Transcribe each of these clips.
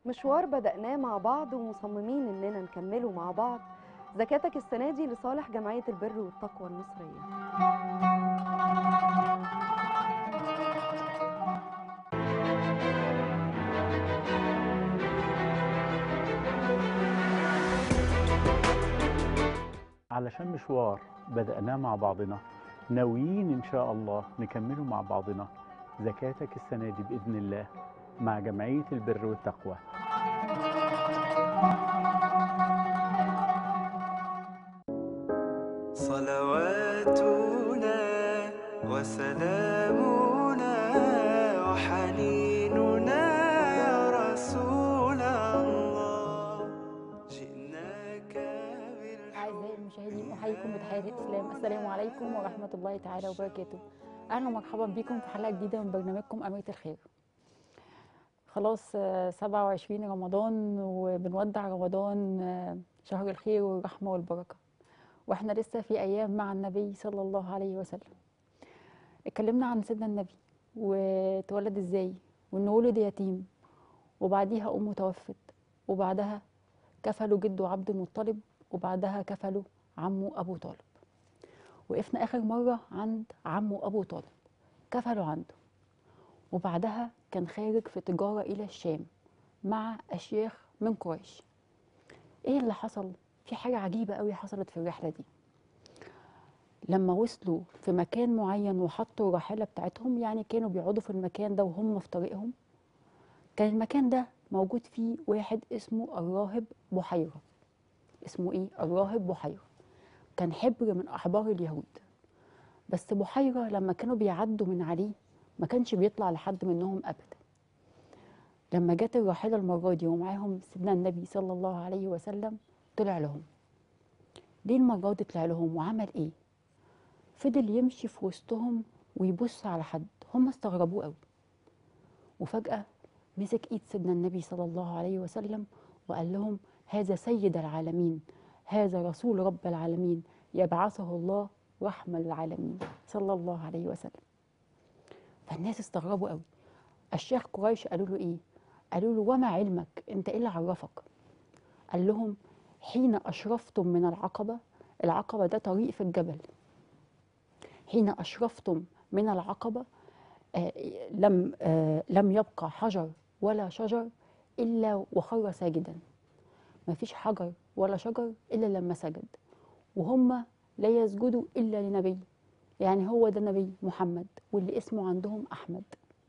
مشوار بدأناه مع بعض ومصممين إننا نكمله مع بعض زكاتك السنة دي لصالح جمعية البر والتقوى المصرية علشان مشوار بدأناه مع بعضنا ناويين إن شاء الله نكمله مع بعضنا زكاتك السنة دي بإذن الله مع جمعية البر والتقوى صلواتنا وسلامنا وحنيننا يا رسول الله جئناك أعزائي المشاهدين أحييكم بتحية الإسلام السلام عليكم ورحمة الله تعالى وبركاته أهلا ومرحبا بكم في حلقة جديدة من برنامجكم أميرة الخير خلاص آه، 27 رمضان وبنودع رمضان آه، شهر الخير والرحمة والبركة واحنا لسه في أيام مع النبي صلى الله عليه وسلم اتكلمنا عن سيدنا النبي واتولد ازاي وانه ولد يتيم وبعديها أمه توفت وبعدها كفلوا جده عبد المطلب وبعدها كفلوا عمه أبو طالب وقفنا آخر مرة عند عمه أبو طالب كفلوا عنده وبعدها كان خارج في تجارة إلى الشام مع أشياخ من قريش إيه اللي حصل؟ في حاجة عجيبة قوي حصلت في الرحلة دي لما وصلوا في مكان معين وحطوا الراحلة بتاعتهم يعني كانوا بيقعدوا في المكان ده وهم في طريقهم كان المكان ده موجود فيه واحد اسمه الراهب بحيرة اسمه ايه؟ الراهب بحيرة كان حبر من أحبار اليهود بس بحيرة لما كانوا بيعدوا من عليه ما كانش بيطلع لحد منهم أبدا لما جت الراحلة المرة دي ومعاهم سيدنا النبي صلى الله عليه وسلم طلع لهم ليه المرة دي طلع لهم وعمل ايه؟ فضل يمشي في وسطهم ويبص على حد هم استغربوه قوي وفجأة مسك ايد سيدنا النبي صلى الله عليه وسلم وقال لهم هذا سيد العالمين هذا رسول رب العالمين يبعثه الله رحمة للعالمين صلى الله عليه وسلم فالناس استغربوا قوي الشيخ قريش قالوا له ايه قالوا له وما علمك انت ايه اللي عرفك قال لهم حين اشرفتم من العقبة العقبة ده طريق في الجبل حين اشرفتم من العقبة آه لم آه لم يبقى حجر ولا شجر الا وخر ساجدا ما فيش حجر ولا شجر الا لما سجد وهم لا يسجدوا الا لنبي يعني هو ده نبي محمد واللي اسمه عندهم احمد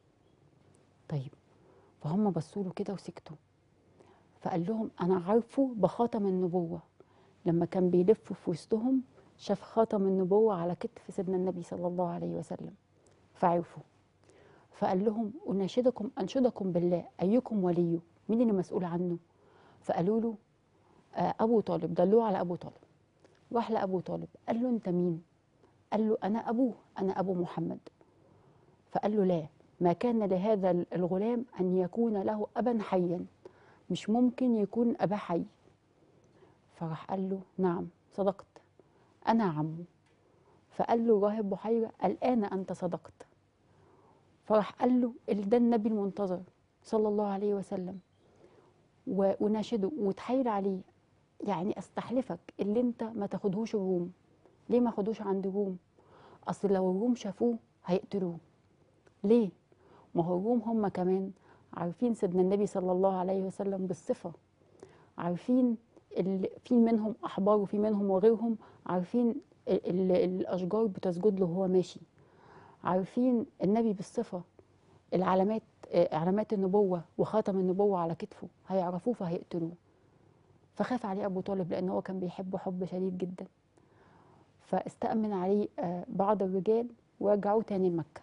طيب فهم بصوا له كده وسكتوا فقال لهم انا عارفه بخاتم النبوه لما كان بيلف في وسطهم شاف خاتم النبوه على كتف سيدنا النبي صلى الله عليه وسلم فعرفوا فقال لهم اناشدكم انشدكم بالله ايكم وليه مين اللي مسؤول عنه فقالوا له آه، ابو طالب دلوه على ابو طالب راح لابو طالب قال له انت مين قال له انا ابوه انا ابو محمد فقال له لا ما كان لهذا الغلام ان يكون له ابا حيا مش ممكن يكون اباه حي فراح قال له نعم صدقت انا عمه فقال له راهب بحيره الان انت صدقت فراح قال له ال- ده النبي المنتظر صلى الله عليه وسلم و- وناشده وتحايل عليه يعني استحلفك اللي انت ما تاخدهوش الروم ليه ما خدوش عند الروم اصل لو الروم شافوه هيقتلوه ليه ما هو الروم هم كمان عارفين سيدنا النبي صلى الله عليه وسلم بالصفه عارفين ال- في منهم احبار وفي منهم وغيرهم عارفين ال- ال- الاشجار بتسجد له وهو ماشي عارفين النبي بالصفه العلامات آه، علامات النبوه وخاتم النبوه على كتفه هيعرفوه فهيقتلوه فخاف عليه ابو طالب لان هو كان بيحبه حب شديد جدا فاستأمن عليه آه، بعض الرجال ورجعوه تاني لمكة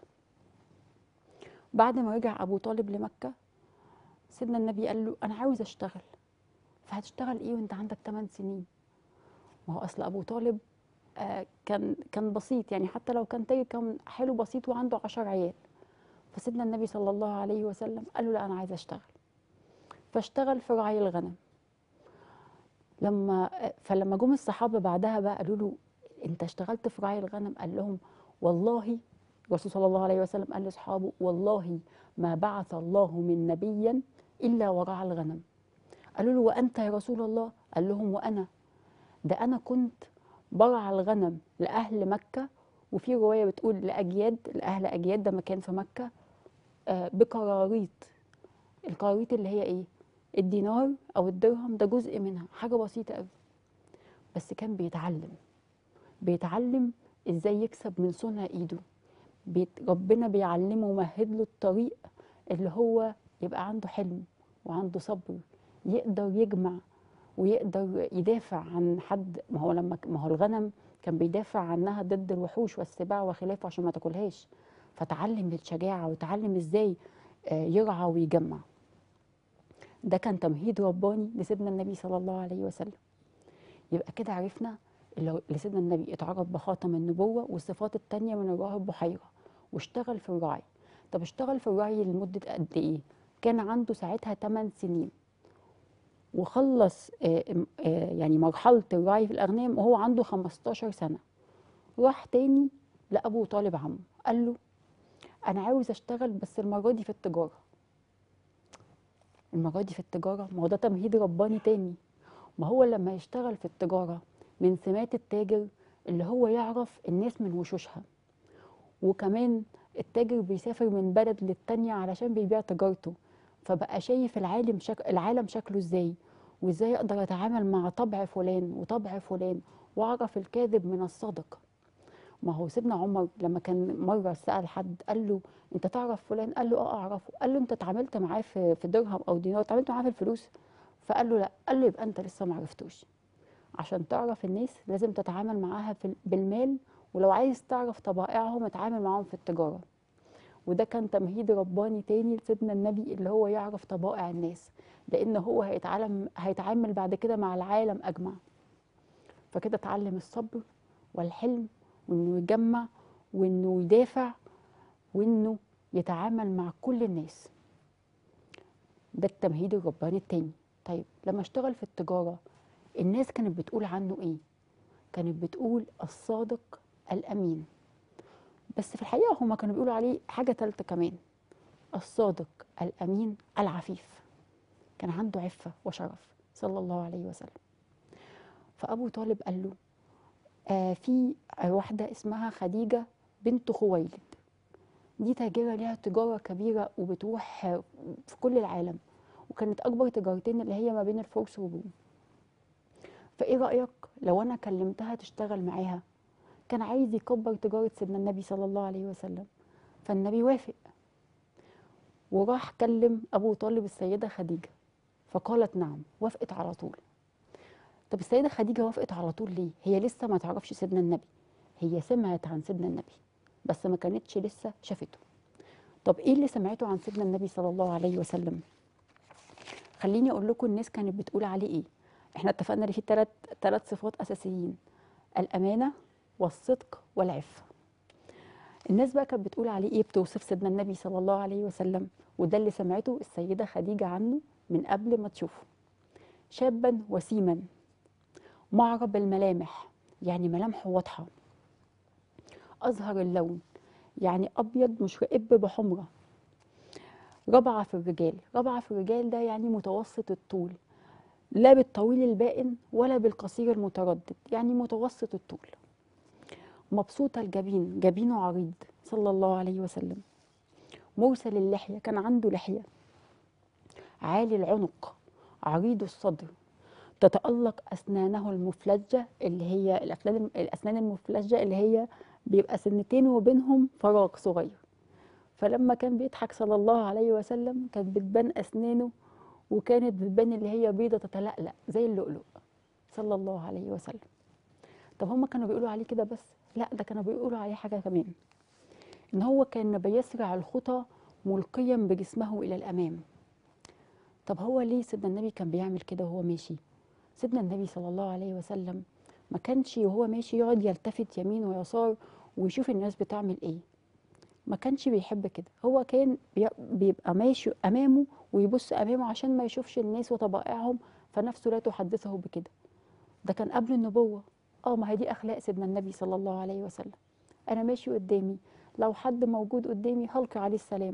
بعد ما رجع أبو طالب لمكة سيدنا النبي قال له أنا عاوز أشتغل فهتشتغل إيه وأنت عندك 8 سنين ما هو أصل أبو طالب آه، كان كان بسيط يعني حتى لو كان تاجر كان حلو بسيط وعنده 10 عيال فسيدنا النبي صلى الله عليه وسلم قال له لا أنا عايز أشتغل فاشتغل في رعي الغنم لما فلما جم الصحابه بعدها بقى قالوا له انت اشتغلت في رعي الغنم قال لهم والله الرسول صلى الله عليه وسلم قال لاصحابه والله ما بعث الله من نبيا إلا ورعى الغنم قالوا له وأنت يا رسول الله قال لهم وأنا ده أنا كنت برعى الغنم لأهل مكة وفي رواية بتقول لأجياد لأهل أجياد ده مكان في مكة آه، بقراريط القراريط اللي هي إيه الدينار أو الدرهم ده جزء منها حاجة بسيطة قوي بس كان بيتعلم بيتعلم إزاي يكسب من صنع إيده بيت ربنا بيعلمه ومهد له الطريق اللي هو يبقى عنده حلم وعنده صبر يقدر يجمع ويقدر يدافع عن حد ما هو لما ما هو الغنم كان بيدافع عنها ضد الوحوش والسباع وخلافه عشان ما تاكلهاش فتعلم الشجاعه وتعلم ازاي آه، يرعى ويجمع ده كان تمهيد رباني لسيدنا النبي صلى الله عليه وسلم يبقى كده عرفنا اللي هو- اللي سيدنا النبي اتعرض بخاتم النبوة والصفات التانية من الراهب بحيرة واشتغل في الرعي طب اشتغل في الرعي لمدة قد ايه؟ كان عنده ساعتها 8 سنين وخلص آه، ام- آه، يعني مرحلة الرعي في الأغنام وهو عنده 15 سنة راح تاني لأبو طالب عمه قال له أنا عاوز أشتغل بس المرة دي في التجارة المرة دي في التجارة ما هو ده تمهيد رباني تاني ما هو لما يشتغل في التجارة من سمات التاجر اللي هو يعرف الناس من وشوشها وكمان التاجر بيسافر من بلد للتانية علشان بيبيع تجارته فبقى شايف العالم شك... العالم شكله ازاي وازاي اقدر اتعامل مع طبع فلان وطبع فلان واعرف الكاذب من الصادق ما هو سيدنا عمر لما كان مره سال حد قال له انت تعرف فلان قال له اه اعرفه قال له انت اتعاملت معاه في في درهم او دينار اتعاملت معاه في الفلوس فقال له لا قال له يبقى انت لسه ما عرفتوش عشان تعرف الناس لازم تتعامل معاها في بالمال ولو عايز تعرف طبائعهم اتعامل معاهم في التجاره وده كان تمهيد رباني تاني لسيدنا النبي اللي هو يعرف طبائع الناس لان هو هيتعلم هيتعامل بعد كده مع العالم اجمع فكده اتعلم الصبر والحلم وانه يجمع وانه يدافع وانه يتعامل مع كل الناس ده التمهيد الرباني التاني طيب لما اشتغل في التجارة الناس كانت بتقول عنه ايه كانت بتقول الصادق الامين بس في الحقيقة هما كانوا بيقولوا عليه حاجة تالتة كمان الصادق الامين العفيف كان عنده عفة وشرف صلى الله عليه وسلم فأبو طالب قال له آه في واحدة اسمها خديجة بنت خويلد دي تاجرة ليها تجارة كبيرة وبتروح آه، في كل العالم وكانت أكبر تجارتين اللي هي ما بين الفرس والروم فإيه رأيك لو أنا كلمتها تشتغل معاها كان عايز يكبر تجارة سيدنا النبي صلى الله عليه وسلم فالنبي وافق وراح كلم أبو طالب السيدة خديجة فقالت نعم وافقت على طول طب السيدة خديجة وافقت على طول ليه؟ هي لسه ما تعرفش سيدنا النبي هي سمعت عن سيدنا النبي بس ما كانتش لسه شافته طب ايه اللي سمعته عن سيدنا النبي صلى الله عليه وسلم خليني اقول لكم الناس كانت بتقول عليه ايه احنا اتفقنا ان في ثلاث ثلاث صفات اساسيين الامانه والصدق والعفه الناس بقى كانت بتقول عليه ايه بتوصف سيدنا النبي صلى الله عليه وسلم وده اللي سمعته السيده خديجه عنه من قبل ما تشوفه شابا وسيما معرب الملامح يعني ملامحه واضحه أزهر اللون يعني أبيض مشرقب بحمرة ربعة في الرجال ربعة في الرجال ده يعني متوسط الطول لا بالطويل البائن ولا بالقصير المتردد يعني متوسط الطول مبسوط الجبين جبينه عريض صلى الله عليه وسلم مرسل اللحية كان عنده لحية عالي العنق عريض الصدر تتألق أسنانه المفلجة اللي هي الأفلام الأسنان المفلجة اللي هي بيبقى سنتين وبينهم فراغ صغير فلما كان بيضحك صلى الله عليه وسلم كانت بتبان أسنانه وكانت بتبان اللي هي بيضة تتلألأ زي اللؤلؤ صلى الله عليه وسلم طب هم كانوا بيقولوا عليه كده بس لا ده كانوا بيقولوا عليه حاجة كمان إن هو كان بيسرع الخطى ملقيا بجسمه إلى الأمام طب هو ليه سيدنا النبي كان بيعمل كده وهو ماشي سيدنا النبي صلى الله عليه وسلم ما كانش وهو ماشي يقعد يلتفت يمين ويسار ويشوف الناس بتعمل ايه ما كانش بيحب كده هو كان بي- بيبقى ماشي امامه ويبص امامه عشان ما يشوفش الناس وطبائعهم فنفسه لا تحدثه بكده ده كان قبل النبوة اه ما هي دي اخلاق سيدنا النبي صلى الله عليه وسلم انا ماشي قدامي لو حد موجود قدامي هلقي عليه السلام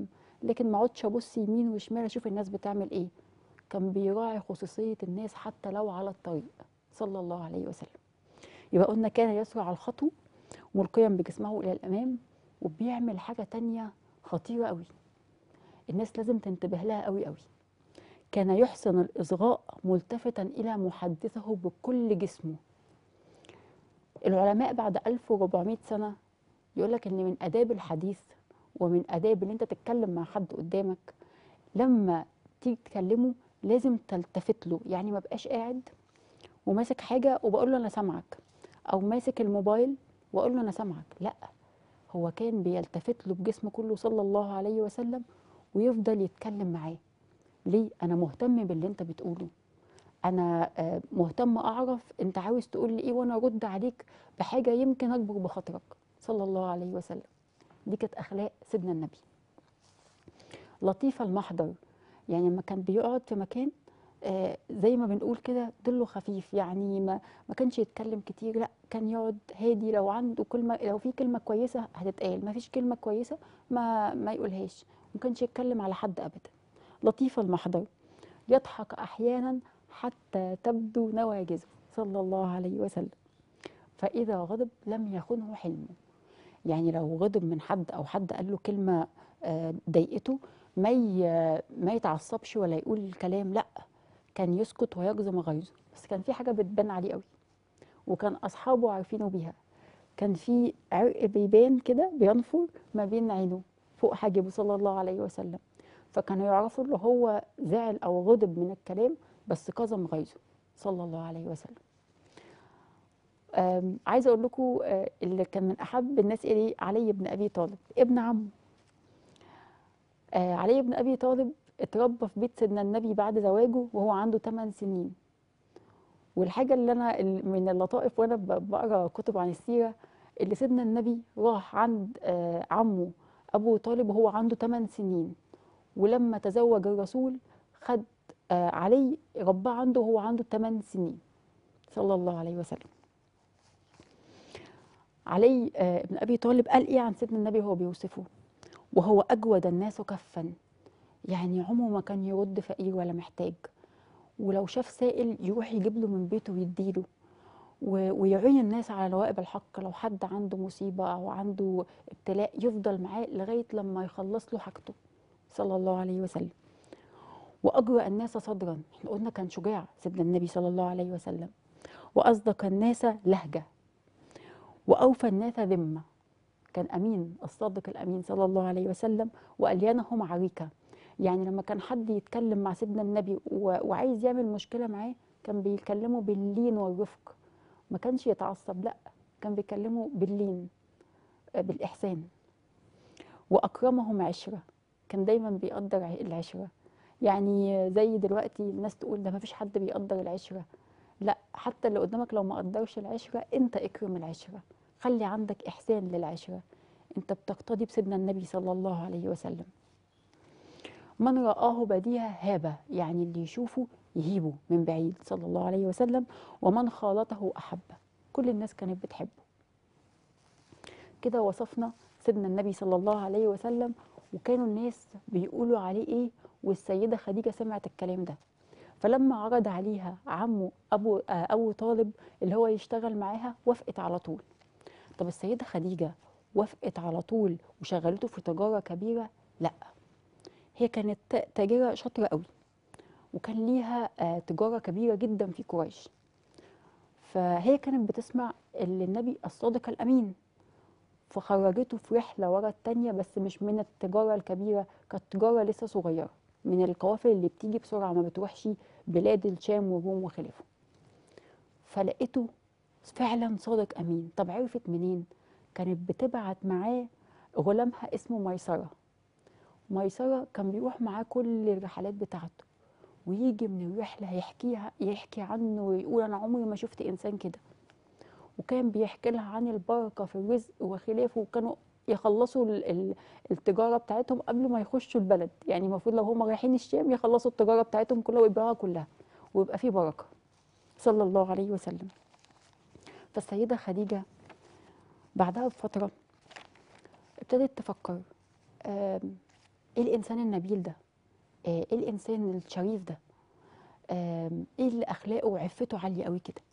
لكن ما اقعدش ابص يمين وشمال اشوف الناس بتعمل ايه كان بيراعي خصوصيه الناس حتى لو على الطريق صلى الله عليه وسلم يبقى قلنا كان يسرع الخطو ملقيا بجسمه الى الامام وبيعمل حاجه تانية خطيره قوي الناس لازم تنتبه لها قوي قوي كان يحسن الاصغاء ملتفتا الى محدثه بكل جسمه العلماء بعد 1400 سنه يقول لك ان من اداب الحديث ومن اداب ان انت تتكلم مع حد قدامك لما تيجي تكلمه لازم تلتفت له يعني ما بقاش قاعد وماسك حاجه وبقول له انا سامعك او ماسك الموبايل واقول له انا سامعك لا هو كان بيلتفت له بجسمه كله صلى الله عليه وسلم ويفضل يتكلم معاه ليه انا مهتم باللي انت بتقوله انا آه، مهتم اعرف انت عاوز تقول لي ايه وانا ارد عليك بحاجه يمكن اكبر بخاطرك صلى الله عليه وسلم دي كانت اخلاق سيدنا النبي لطيفه المحضر يعني لما كان بيقعد في مكان آه، زي ما بنقول كده ظله خفيف يعني ما ما كانش يتكلم كتير لا كان يقعد هادي لو عنده كلمه لو في كلمه كويسه هتتقال ما فيش كلمه كويسه ما ما يقولهاش ما كانش يتكلم على حد ابدا لطيف المحضر يضحك احيانا حتى تبدو نواجذه صلى الله عليه وسلم فاذا غضب لم يخنه حلمه يعني لو غضب من حد او حد قال له كلمه آه، ضايقته ما ي- ما يتعصبش ولا يقول الكلام لا كان يسكت ويجزم غيظه بس كان في حاجه بتبان عليه قوي وكان اصحابه عارفينه بيها كان في عرق بيبان كده بينفر ما بين عينه فوق حاجبه صلى الله عليه وسلم فكانوا يعرفوا اللي هو زعل او غضب من الكلام بس كظم غيظه صلى الله عليه وسلم آم، عايزه اقول لكم آه، اللي كان من احب الناس اليه علي بن ابي طالب ابن عمه آه، علي بن ابي طالب اتربى في بيت سيدنا النبي بعد زواجه وهو عنده 8 سنين والحاجه اللي انا ال- من اللطائف وانا ب- بقرا كتب عن السيره اللي سيدنا النبي راح عند آه، عمه ابو طالب وهو عنده 8 سنين ولما تزوج الرسول خد آه، علي رباه عنده وهو عنده 8 سنين صلى الله عليه وسلم علي آه، ابن ابي طالب قال ايه عن سيدنا النبي وهو بيوصفه وهو اجود الناس كفا يعني عمره ما كان يرد فقير ولا محتاج ولو شاف سائل يروح يجيب له من بيته ويديله و- ويعين الناس على نوائب الحق لو حد عنده مصيبة أو عنده ابتلاء يفضل معاه لغاية لما يخلص له حاجته صلى الله عليه وسلم وأجرأ الناس صدرا احنا قلنا كان شجاع سيدنا النبي صلى الله عليه وسلم وأصدق الناس لهجة وأوفى الناس ذمة كان أمين الصادق الأمين صلى الله عليه وسلم وأليانهم عريكة يعني لما كان حد يتكلم مع سيدنا النبي و- وعايز يعمل مشكلة معاه كان بيكلمه باللين والرفق ما كانش يتعصب لا كان بيكلمه باللين آه، بالإحسان وأكرمهم عشرة كان دايما بيقدر ع- العشرة يعني زي دلوقتي الناس تقول ده ما فيش حد بيقدر العشرة لا حتى اللي قدامك لو ما قدرش العشرة انت اكرم العشرة خلي عندك إحسان للعشرة انت بتقتدي بسيدنا النبي صلى الله عليه وسلم من رآه بديهة هابة يعني اللي يشوفه يهيبه من بعيد صلى الله عليه وسلم ومن خالطه أحبه كل الناس كانت بتحبه كده وصفنا سيدنا النبي صلى الله عليه وسلم وكانوا الناس بيقولوا عليه ايه والسيدة خديجة سمعت الكلام ده فلما عرض عليها عمه أبو, آه أبو طالب اللي هو يشتغل معاها وافقت على طول طب السيدة خديجة وافقت على طول وشغلته في تجارة كبيرة لا هي كانت ت- تاجرة شاطرة قوي وكان ليها آه، تجارة كبيرة جدا في قريش فهي كانت بتسمع اللي النبي الصادق الأمين فخرجته في رحلة ورا التانية بس مش من التجارة الكبيرة كانت تجارة لسه صغيرة من القوافل اللي بتيجي بسرعة ما بتروحش بلاد الشام والروم وخلافه فلقيته فعلا صادق أمين طب عرفت منين؟ كانت بتبعت معاه غلامها اسمه ميسرة ميسرة كان بيروح معاه كل الرحلات بتاعته ويجي من الرحلة يحكيها يحكي عنه ويقول أنا عمري ما شفت إنسان كده وكان بيحكي لها عن البركة في الرزق وخلافه وكانوا يخلصوا ال- ال- التجارة بتاعتهم قبل ما يخشوا البلد يعني المفروض لو هم رايحين الشام يخلصوا التجارة بتاعتهم كلها ويبيعوها كلها ويبقى في بركة صلى الله عليه وسلم فالسيدة خديجة بعدها بفترة ابتدت تفكر آم، ايه الانسان النبيل ده آه، ايه الانسان الشريف ده آم، ايه اللي اخلاقه وعفته عاليه قوي كده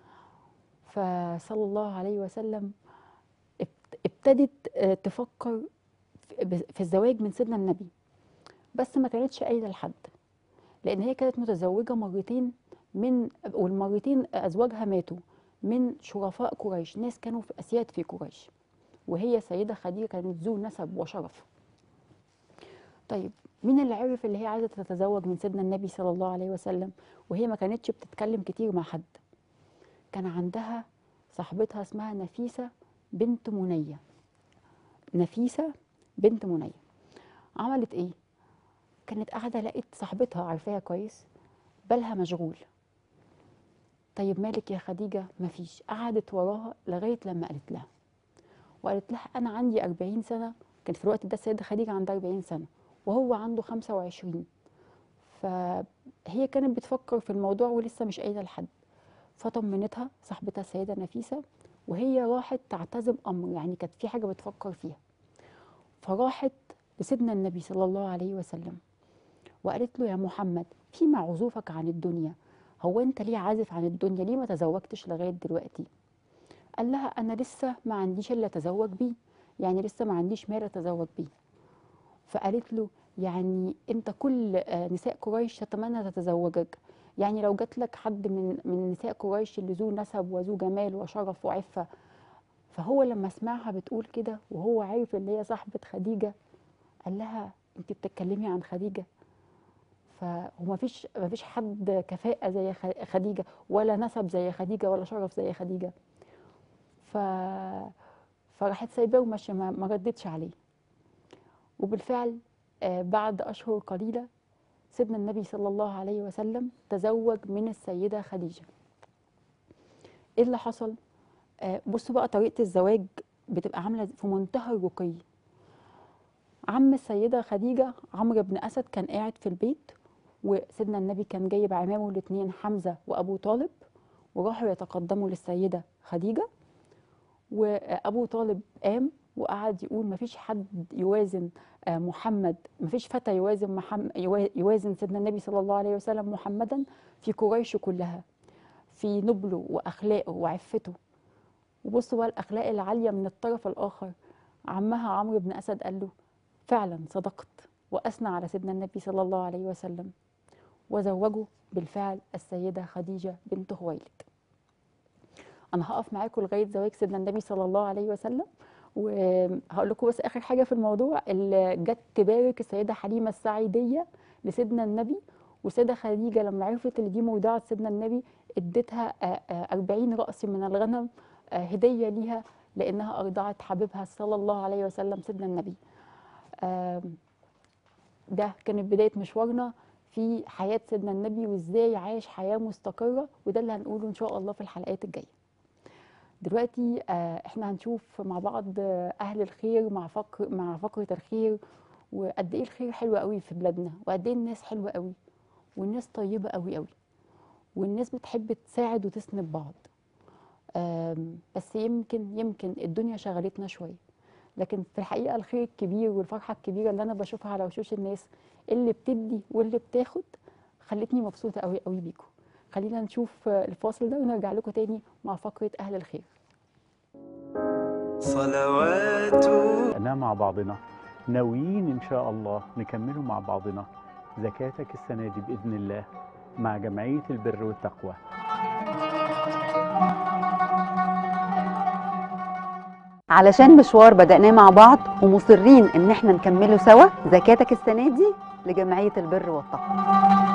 فصلى الله عليه وسلم ابت- ابتدت آه، تفكر في- ب- في الزواج من سيدنا النبي بس ما كانتش قايله لحد لان هي كانت متزوجه مرتين من والمرتين ازواجها ماتوا من شرفاء قريش ناس كانوا في اسياد في قريش وهي سيده خديجه كانت ذو نسب وشرف طيب مين اللي عرف اللي هي عايزه تتزوج من سيدنا النبي صلى الله عليه وسلم وهي ما كانتش بتتكلم كتير مع حد كان عندها صاحبتها اسمها نفيسه بنت منيه نفيسه بنت منيه عملت ايه كانت قاعده لقيت صاحبتها عارفاها كويس بالها مشغول طيب مالك يا خديجه مفيش قعدت وراها لغايه لما قالت لها وقالت لها انا عندي 40 سنه كانت في الوقت ده السيده خديجه عندها 40 سنه وهو عنده 25 فهي كانت بتفكر في الموضوع ولسه مش قايله لحد فطمنتها صاحبتها السيده نفيسه وهي راحت تعتزم امر يعني كانت في حاجه بتفكر فيها فراحت لسيدنا النبي صلى الله عليه وسلم وقالت له يا محمد فيما عزوفك عن الدنيا هو انت ليه عازف عن الدنيا ليه ما تزوجتش لغايه دلوقتي قال لها انا لسه ما عنديش الا اتزوج بيه يعني لسه ما عنديش مال اتزوج بيه فقالت له يعني انت كل آه، نساء قريش تتمنى تتزوجك يعني لو جات لك حد من من نساء قريش اللي ذو نسب وذو جمال وشرف وعفه فهو لما سمعها بتقول كده وهو عارف ان هي صاحبه خديجه قال لها انت بتتكلمي عن خديجه فهو مفيش مفيش حد كفاءه زي خ- خديجه ولا نسب زي خديجه ولا شرف زي خديجه ف فراحت سايباه وماشيه ما ما ردتش عليه وبالفعل آه، بعد اشهر قليله سيدنا النبي صلى الله عليه وسلم تزوج من السيده خديجه ايه اللي حصل آه، بصوا بقى طريقه الزواج بتبقى عامله في منتهى الرقي عم السيده خديجه عمرو بن اسد كان قاعد في البيت وسيدنا النبي كان جايب عمامه الاثنين حمزه وابو طالب وراحوا يتقدموا للسيده خديجه وابو طالب قام وقعد يقول مفيش حد يوازن آه، محمد مفيش فتى يوازن محمد يوازن سيدنا النبي صلى الله عليه وسلم محمدا في قريش كلها في نبله واخلاقه وعفته وبصوا بقى الاخلاق العاليه من الطرف الاخر عمها عمرو بن اسد قال له فعلا صدقت واثنى على سيدنا النبي صلى الله عليه وسلم وزوجه بالفعل السيده خديجه بنت خويلد انا هقف معاكم لغايه زواج سيدنا النبي صلى الله عليه وسلم وهقول لكم بس اخر حاجه في الموضوع اللي جت تبارك السيده حليمه السعيديه لسيدنا النبي والسيده خديجه لما عرفت ان دي مرضعه سيدنا النبي اديتها آه، آه، 40 راس من الغنم آه، هديه ليها لانها ارضعت حبيبها صلى الله عليه وسلم سيدنا النبي آم، ده كانت بدايه مشوارنا في حياه سيدنا النبي وازاي عاش حياه مستقره وده اللي هنقوله ان شاء الله في الحلقات الجايه دلوقتي آه، احنا هنشوف مع بعض آه، اهل الخير مع فقر مع فقره الخير وقد ايه الخير حلو قوي في بلادنا وقد ايه الناس حلوه قوي والناس طيبه قوي قوي والناس بتحب تساعد وتسند بعض آم، بس يمكن يمكن الدنيا شغلتنا شويه لكن في الحقيقه الخير الكبير والفرحه الكبيره اللي انا بشوفها على وشوش الناس اللي بتدي واللي بتاخد خلتني مبسوطه قوي قوي بيكم خلينا نشوف آه، الفاصل ده ونرجع لكم تاني مع فقره اهل الخير صلوات أنا مع بعضنا ناويين إن شاء الله نكملوا مع بعضنا زكاتك السنة دي بإذن الله مع جمعية البر والتقوى علشان مشوار بدأناه مع بعض ومصرين ان احنا نكمله سوا زكاتك السنة دي لجمعية البر والتقوى